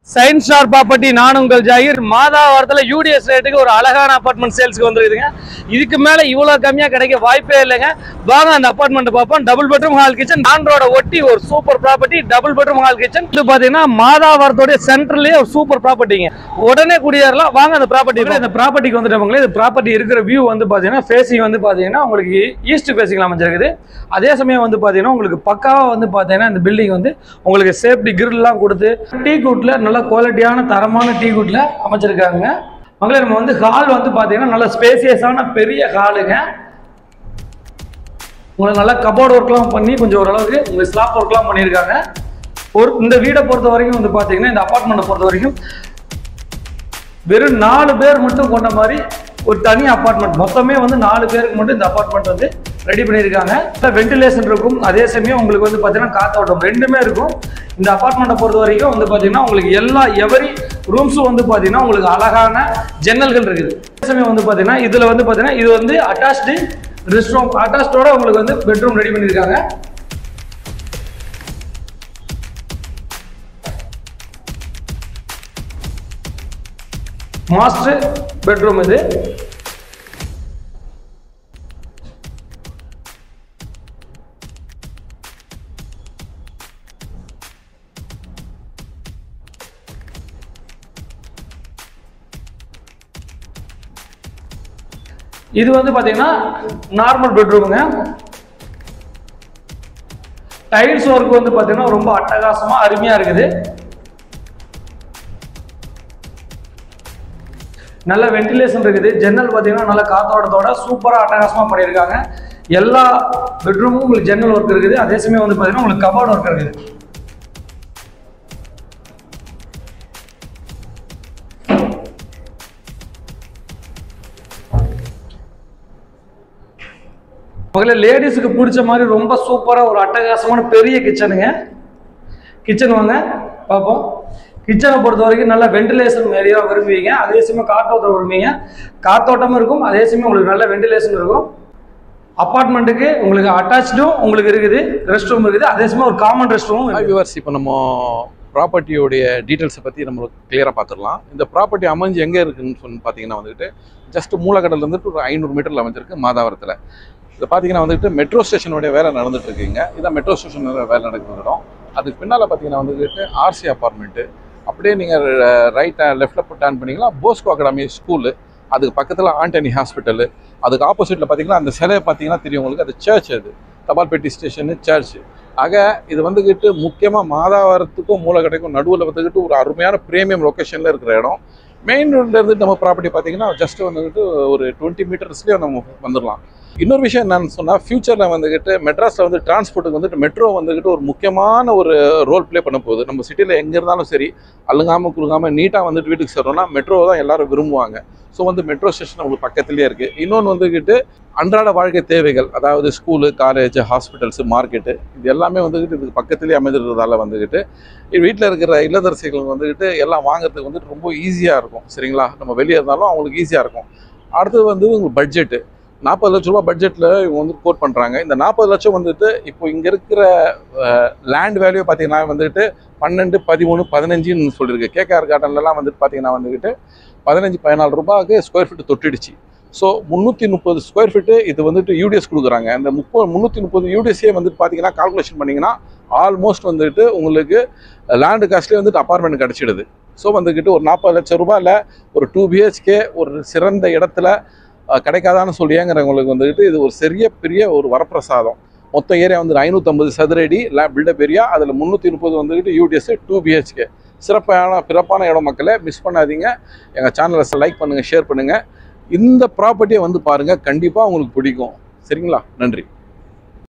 science star property நான் உங்கள் Zakir மாதாவரத்தில் UDS ரேட்டுக்கு ஒரு அழகான அபார்ட்மெண்ட் சேல்ஸ்க்கு வந்துருக்குதுங்க இதுக்கு மேலே இவ்வளோ கம்மியாக கிடைக்க வாய்ப்பே இல்லைங்க வாங்க அந்த அபார்ட்மெண்ட் பார்ப்போம் டபுள் பெட்ரூம் ஹால் கிச்சன் நான் ரோட ஒட்டி ஒரு super property double bedroom hall kitchen இது பார்த்தீங்கன்னா மாதாவரத்தோடைய சென்டர்லேயே ஒரு சூப்பர் ப்ராப்பர்ட்டிங்க உடனே குடியேறலாம் வாங்க அந்த ப்ராப்பர்ட்டி இந்த ப்ராப்பர்ட்டிக்கு வந்துட்டவங்களே இந்த ப்ராப்பர்ட்டி இருக்கிற வியூ வந்து பார்த்தீங்கன்னா ஃபேஸிங் வந்து பார்த்தீங்கன்னா உங்களுக்கு ஈஸ்ட் ஃபேஸிங் அமைஞ்சிருக்குது அதே சமயம் வந்து பார்த்தீங்கன்னா உங்களுக்கு பக்காவாக வந்து பார்த்தீங்கன்னா இந்த பில்டிங் வந்து உங்களுக்கு சேஃப்டி கிரில்லாம் கொடுத்து டீ குட்ல நல்ல குவாலிட்டியான தரமான டீ குட்ல அமைச்சிருக்காங்க மகளே நம்ம வந்து ஹால் வந்து பார்த்தீங்கன்னா நல்ல ஸ்பேசியஸான பெரிய ஹாலுங்க உங்களுக்கு நல்லா கபோர்ட் ஒர்க்லாம் பண்ணி கொஞ்சம் ஓரளவுக்கு உங்களுக்கு ஸ்லாப் ஒர்க்லாம் பண்ணியிருக்காங்க ஒரு இந்த வீடை பொறுத்த வரைக்கும் வந்து பார்த்தீங்கன்னா இந்த அப்பார்ட்மெண்ட்டை பொறுத்த வரைக்கும் வெறும் நாலு பேர் மட்டும் கொண்ட மாதிரி ஒரு தனி அப்பார்ட்மெண்ட் மொத்தமே வந்து நாலு பேருக்கு மட்டும் இந்த அப்பார்ட்மெண்ட் வந்து ரெடி பண்ணியிருக்காங்க வென்டிலேஷன் இருக்கும் அதே சமயம் உங்களுக்கு வந்து பார்த்தீங்கன்னா காத்தோட்டம் ரெண்டுமே இருக்கும் இந்த அப்பார்ட்மெண்ட்டை பொறுத்த வரைக்கும் வந்து பார்த்தீங்கன்னா உங்களுக்கு எல்லா எவரி ரூம்ஸும் வந்து பார்த்தீங்கன்னா உங்களுக்கு அழகான ஜன்னல்கள் இருக்குது அதே சமயம் வந்து பார்த்தீங்கன்னா இதில் வந்து பார்த்தீங்கன்னா இது வந்து அட்டாச்டு ரெஸ்ட் ரூம் அட்டாச்டோட உங்களுக்கு வந்து பெட்ரூம் ரெடி பண்ணியிருக்காங்க மாஸ்டர் பெட்ரூம் இது இது வந்து பாத்தீங்கன்னா நார்மல் பெட்ரூமுங்க டைல்ஸ் ஒர்க் வந்து பாத்தீங்கன்னா ரொம்ப அட்டகாசமா அருமையா இருக்குது நல்ல வென்டிலேஷன் இருக்குது ஜன்னல் பார்த்தீங்கன்னா நல்ல காத்தோட்டத்தோட சூப்பராக அட்டகாசமாக பண்ணியிருக்காங்க எல்லா பெட்ரூமும் உங்களுக்கு ஜன்னல் ஒர்க் இருக்குது அதே சமயம் வந்து பார்த்தீங்கன்னா உங்களுக்கு கபோர்ட் ஒர்க் இருக்குது முதல்ல லேடிஸுக்கு பிடிச்ச மாதிரி ரொம்ப சூப்பராக ஒரு அட்டகாசமான பெரிய கிச்சனுங்க கிச்சன் வாங்க பார்ப்போம் கிச்சனை பொறுத்த வரைக்கும் நல்ல வென்டிலேஷன் ஏரியா விரும்புவீங்க அதே சமயம் காற்றோட்டம் விரும்புவீங்க காத்தோட்டமும் இருக்கும் அதே சமயம் உங்களுக்கு நல்ல வென்டிலேஷன் இருக்கும் அப்பார்ட்மெண்ட்டுக்கு உங்களுக்கு அட்டாச்சும் உங்களுக்கு இருக்குது ரெஸ்ட் ரூம் இருக்குது அதே சமயம் ஒரு காமன் ரெஸ்ட் ரூமும் ஹாய் விவர்ஸ் இப்போ நம்ம ப்ராப்பர்ட்டியோடைய டீட்டெயில்ஸை பற்றி நம்ம கிளியராக பார்த்துடலாம் இந்த ப்ராப்பர்ட்டி அமைஞ்சு எங்கே இருக்குன்னு சொல்லி பார்த்தீங்கன்னா வந்துட்டு ஜஸ்ட் மூலக்கடல் வந்துட்டு ஒரு ஐநூறு மீட்டரில் அமைஞ்சிருக்கு மாதாவரத்தில் இது பார்த்தீங்கன்னா வந்துட்டு மெட்ரோ ஸ்டேஷனுடைய வேலை நடந்துட்டு இருக்குங்க இதான் மெட்ரோ ஸ்டேஷன் வேலை நடக்கிற இடம் அதுக்கு பின்னால் பார்த்தீங்கன்னா வந்துட்டு ஆர்சி அப்பார்ட்மெண்ட்டு அப்படியே நீங்கள் ரைட் லெஃப்ட்டில் டர்ன் பண்ணிங்கன்னா போஸ்கோ அகாடமி ஸ்கூலு அதுக்கு பக்கத்தில் ஆண்டனி ஹாஸ்பிட்டலு அதுக்கு ஆப்போசிட்டில் பார்த்தீங்கன்னா அந்த சிலையை பார்த்தீங்கன்னா தெரியும் உங்களுக்கு அது சர்ச் அது தபால்பேட்டி ஸ்டேஷனு சர்ச் ஆக இது வந்துக்கிட்டு முக்கியமாக மாதாவரத்துக்கும் மூலக்கடைக்கும் நடுவில் வந்துக்கிட்டு ஒரு அருமையான ப்ரீமியம் லொக்கேஷனில் இருக்கிற இடம் மெயின் ரோட்லேருந்து நம்ம ப்ராப்பர்ட்டி பார்த்தீங்கன்னா ஜஸ்ட் வந்துக்கிட்டு ஒரு டுவெண்ட்டி மீட்டர்ஸ்லேயே நம்ம வந்துடலாம் இன்னொரு விஷயம் என்னன்னு சொன்னால் ஃபியூச்சரில் வந்துக்கிட்டு மெட்ராஸில் வந்து டிரான்ஸ்போர்ட்டுக்கு வந்துட்டு மெட்ரோ வந்துக்கிட்டு ஒரு முக்கியமான ஒரு ரோல் ப்ளே பண்ண போகுது நம்ம சிட்டியில் எங்கே இருந்தாலும் சரி அழுங்காமல் குறுங்காமல் நீட்டாக வந்துட்டு வீட்டுக்கு சேர்றோம்னா மெட்ரோ தான் எல்லாரும் விரும்புவாங்க ஸோ வந்து மெட்ரோ ஸ்டேஷன் நம்மளுக்கு பக்கத்துலேயே இருக்குது இன்னொன்று வந்துக்கிட்டு அன்றாட வாழ்க்கை தேவைகள் அதாவது ஸ்கூலு காலேஜ் ஹாஸ்பிட்டல்ஸு மார்க்கெட்டு இது எல்லாமே வந்துக்கிட்டு இதுக்கு பக்கத்துலேயே அமைஞ்சிருக்கிறதால வந்துக்கிட்டு வீட்டில் இருக்கிற இல்லத்தரசிகள் வந்துக்கிட்டு எல்லாம் வாங்குறதுக்கு வந்துட்டு ரொம்ப ஈஸியாக இருக்கும் சரிங்களா நம்ம வெளியே இருந்தாலும் அவங்களுக்கு ஈஸியாக இருக்கும் அடுத்தது வந்து உங்களுக்கு பட்ஜெட்டு நாற்பது லட்ச ரூபா பட்ஜெட்டில் இவங்க வந்து கோட் பண்ணுறாங்க இந்த நாற்பது லட்சம் வந்துட்டு இப்போ இங்கே இருக்கிற லேண்ட் வேல்யூ பார்த்தீங்கன்னா வந்துட்டு பன்னெண்டு பதிமூணு பதினஞ்சுன்னு சொல்லியிருக்கு கேகேஆர் கார்டன்லலாம் வந்துட்டு பார்த்தீங்கன்னா வந்துக்கிட்டு பதினஞ்சு பதினாலு ரூபாய்க்கு ஸ்கொயர் ஃபீட் தொட்டிடுச்சு ஸோ முந்நூற்றி முப்பது ஸ்கொயர் ஃபீட்டு இது வந்துட்டு யூடிஎஸ் கொடுக்குறாங்க இந்த முப்பது முந்நூற்றி முப்பது யூடிஎஸ்ஸே வந்துட்டு பார்த்தீங்கன்னா கால்குலேஷன் பண்ணிங்கன்னா ஆல்மோஸ்ட் வந்துட்டு உங்களுக்கு லேண்டு காஸ்ட்லேயே வந்துட்டு அப்பார்ட்மெண்ட் கிடச்சிடுது ஸோ வந்துக்கிட்டு ஒரு நாற்பது லட்சம் ரூபாயில் ஒரு டூ பிஹெச்கே ஒரு சிறந்த இடத்துல அஹ், கிடைக்காதான்னு சொல்லியேங்கிறவங்களுக்கு வந்துக்கிட்டு இது ஒரு பெரிய பெரிய ஒரு வரப்பிரசாதம் மொத்த ஏரியா வந்து ஐநூற்றம்பது சதுரடி லே பில்டப் ஏரியா அதில் முந்நூற்றி முப்பது வந்துக்கிட்டு யூடிஎஸ் டூ பிஹெச்கே சிறப்பான பிறப்பான இடம் மக்களே மிஸ் பண்ணாதீங்க எங்கள் சேனலை லைக் பண்ணுங்கள் ஷேர் பண்ணுங்கள் இந்த ப்ராப்பர்ட்டியை வந்து பாருங்கள் கண்டிப்பாக உங்களுக்கு பிடிக்கும் சரிங்களா நன்றி